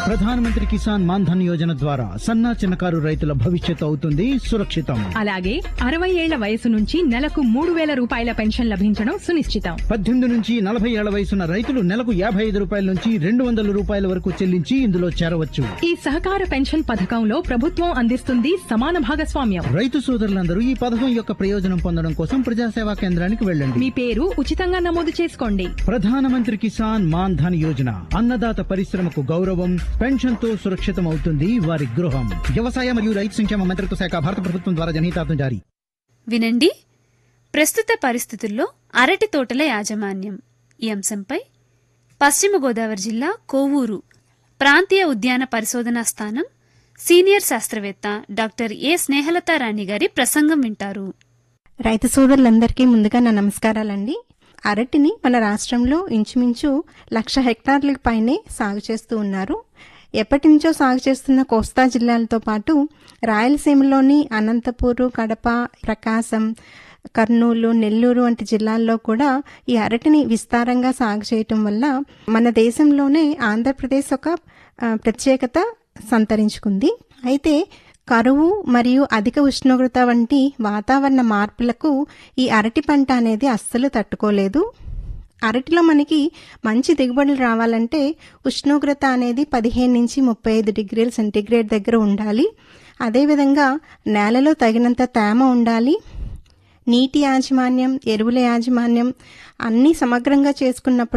ప్రధానమంత్రి కిసాన్ మాన్ ధన్ యోజన ద్వారా సన్నా చిన్నకారు రైతుల భవిష్యత్తు అవుతుంది సురక్షితం అలాగే అరవై ఏళ్ల వయసు నుంచి నెలకు మూడు వేల రూపాయల పెన్షన్ లభించడం సునిశ్చితం పద్దెనిమిది నుంచి నలభై ఏళ్ల వయసున్న రైతులు నెలకు యాభై ఐదు రూపాయల నుంచి రెండు వందల రూపాయల వరకు చెల్లించి ఇందులో చేరవచ్చు ఈ సహకార పెన్షన్ పథకంలో ప్రభుత్వం అందిస్తుంది సమాన భాగస్వామ్యం రైతు సోదరులందరూ ఈ పథకం యొక్క ప్రయోజనం పొందడం కోసం ప్రజాసేవా కేంద్రానికి వెళ్ళండి మీ పేరు ఉచితంగా నమోదు చేసుకోండి ప్రధానమంత్రి కిసాన్ మాన్ ధన్ యోజన అన్నదాత పరిశ్రమకు గౌరవం పెన్షన్ తో సురక్షితం అవుతుంది వారి గృహం వ్యవసాయ మరియు రైతు సంక్షేమ మంత్రిత్వ శాఖ భారత ప్రభుత్వం ద్వారా జనహితార్థం జారీ వినండి ప్రస్తుత పరిస్థితుల్లో అరటి తోటల యాజమాన్యం ఈ అంశంపై పశ్చిమ గోదావరి జిల్లా కోవూరు ప్రాంతీయ ఉద్యాన పరిశోధనా స్థానం సీనియర్ శాస్త్రవేత్త డాక్టర్ ఏ స్నేహలతా రాణి గారి ప్రసంగం వింటారు రైతు సోదరులందరికీ ముందుగా నా నమస్కారాలండి అరటిని మన రాష్ట్రంలో ఇంచుమించు లక్ష హెక్టార్లకు పైనే సాగు చేస్తూ ఉన్నారు ఎప్పటి నుంచో సాగు చేస్తున్న కోస్తా జిల్లాలతో పాటు రాయలసీమలోని అనంతపూరు కడప ప్రకాశం కర్నూలు నెల్లూరు వంటి జిల్లాల్లో కూడా ఈ అరటిని విస్తారంగా సాగు చేయటం వల్ల మన దేశంలోనే ఆంధ్రప్రదేశ్ ఒక ఆ, ప్రత్యేకత సంతరించుకుంది అయితే కరువు మరియు అధిక ఉష్ణోగ్రత వంటి వాతావరణ మార్పులకు ఈ అరటి పంట అనేది అస్సలు తట్టుకోలేదు అరటిలో మనకి మంచి దిగుబడులు రావాలంటే ఉష్ణోగ్రత అనేది పదిహేను నుంచి ముప్పై ఐదు డిగ్రీల సెంటీగ్రేడ్ దగ్గర ఉండాలి అదేవిధంగా నేలలో తగినంత తేమ ఉండాలి నీటి యాజమాన్యం ఎరువుల యాజమాన్యం అన్నీ సమగ్రంగా చేసుకున్నప్పుడు